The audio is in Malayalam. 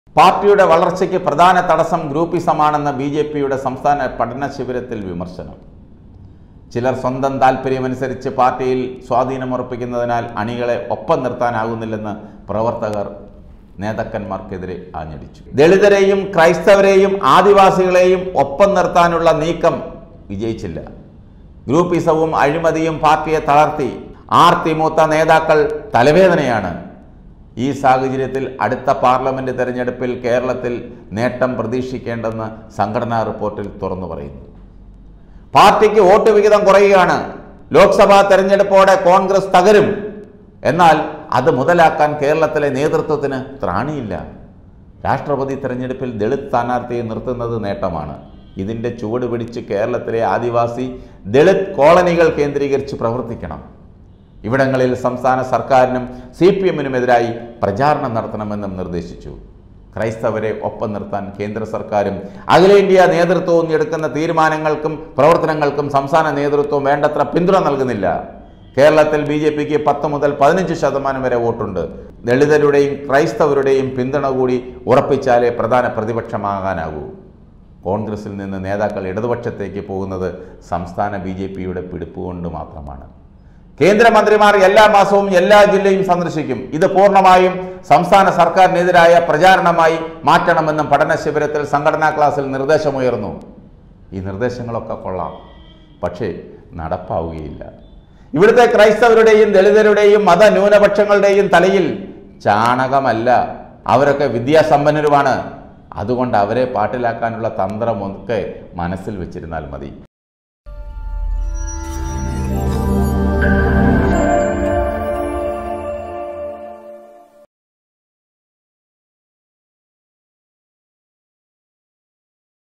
പാർട്ടിയുടെ വളർച്ചയ്ക്ക് പ്രധാന തടസ്സം ഗ്രൂപ്പിസമാണെന്ന ബി ജെ പിയുടെ സംസ്ഥാന പഠന ശിബിരത്തിൽ വിമർശനം ചിലർ സ്വന്തം താല്പര്യമനുസരിച്ച് പാർട്ടിയിൽ സ്വാധീനമുറപ്പിക്കുന്നതിനാൽ അണികളെ ഒപ്പം നിർത്താനാകുന്നില്ലെന്ന് പ്രവർത്തകർ നേതാക്കന്മാർക്കെതിരെ ആഞ്ഞടിച്ചു ദളിതരെയും ക്രൈസ്തവരെയും ആദിവാസികളെയും ഒപ്പം നിർത്താനുള്ള നീക്കം വിജയിച്ചില്ല ഗ്രൂപ്പിസവും അഴിമതിയും പാർട്ടിയെ തളർത്തി ആർത്തിമൂത്ത നേതാക്കൾ തലവേദനയാണ് ഈ സാഹചര്യത്തിൽ അടുത്ത പാർലമെന്റ് തെരഞ്ഞെടുപ്പിൽ കേരളത്തിൽ നേട്ടം പ്രതീക്ഷിക്കേണ്ടെന്ന് സംഘടനാ റിപ്പോർട്ടിൽ തുറന്നു പറയുന്നു പാർട്ടിക്ക് വോട്ട് വിഹിതം കുറയുകയാണ് ലോക്സഭാ തെരഞ്ഞെടുപ്പോടെ കോൺഗ്രസ് തകരും എന്നാൽ അത് മുതലാക്കാൻ കേരളത്തിലെ നേതൃത്വത്തിന് ത്രാണിയില്ല രാഷ്ട്രപതി തെരഞ്ഞെടുപ്പിൽ ദളിത് സ്ഥാനാർത്ഥിയെ നിർത്തുന്നത് നേട്ടമാണ് ഇതിൻ്റെ ചുവട് പിടിച്ച് കേരളത്തിലെ ആദിവാസി ദളിത് കോളനികൾ കേന്ദ്രീകരിച്ച് പ്രവർത്തിക്കണം ഇവിടങ്ങളിൽ സംസ്ഥാന സർക്കാരിനും സി പി എമ്മിനുമെതിരായി പ്രചാരണം നടത്തണമെന്നും നിർദ്ദേശിച്ചു ക്രൈസ്തവരെ ഒപ്പം നിർത്താൻ കേന്ദ്ര സർക്കാരും അഖിലേന്ത്യാ നേതൃത്വവും എടുക്കുന്ന തീരുമാനങ്ങൾക്കും പ്രവർത്തനങ്ങൾക്കും സംസ്ഥാന നേതൃത്വം വേണ്ടത്ര പിന്തുണ നൽകുന്നില്ല കേരളത്തിൽ ബി ജെ പിക്ക് പത്ത് മുതൽ പതിനഞ്ച് ശതമാനം വരെ വോട്ടുണ്ട് ദളിതരുടെയും ക്രൈസ്തവരുടെയും പിന്തുണ കൂടി ഉറപ്പിച്ചാലേ പ്രധാന പ്രതിപക്ഷമാകാനാകൂ കോൺഗ്രസിൽ നിന്ന് നേതാക്കൾ ഇടതുപക്ഷത്തേക്ക് പോകുന്നത് സംസ്ഥാന ബി ജെ പിയുടെ പിടിപ്പ് കൊണ്ട് മാത്രമാണ് കേന്ദ്രമന്ത്രിമാർ എല്ലാ മാസവും എല്ലാ ജില്ലയും സന്ദർശിക്കും ഇത് പൂർണ്ണമായും സംസ്ഥാന സർക്കാരിനെതിരായ പ്രചാരണമായി മാറ്റണമെന്നും പഠന ശിബിരത്തിൽ സംഘടനാ ക്ലാസ്സിൽ നിർദ്ദേശമുയർന്നു ഈ നിർദ്ദേശങ്ങളൊക്കെ കൊള്ളാം പക്ഷേ നടപ്പാവുകയില്ല ഇവിടുത്തെ ക്രൈസ്തവരുടെയും ദളിതരുടെയും മതന്യൂനപക്ഷങ്ങളുടെയും തലയിൽ ചാണകമല്ല അവരൊക്കെ വിദ്യാസമ്പന്നരുമാണ് അതുകൊണ്ട് അവരെ പാട്ടിലാക്കാനുള്ള തന്ത്രമൊക്കെ മനസ്സിൽ വെച്ചിരുന്നാൽ മതി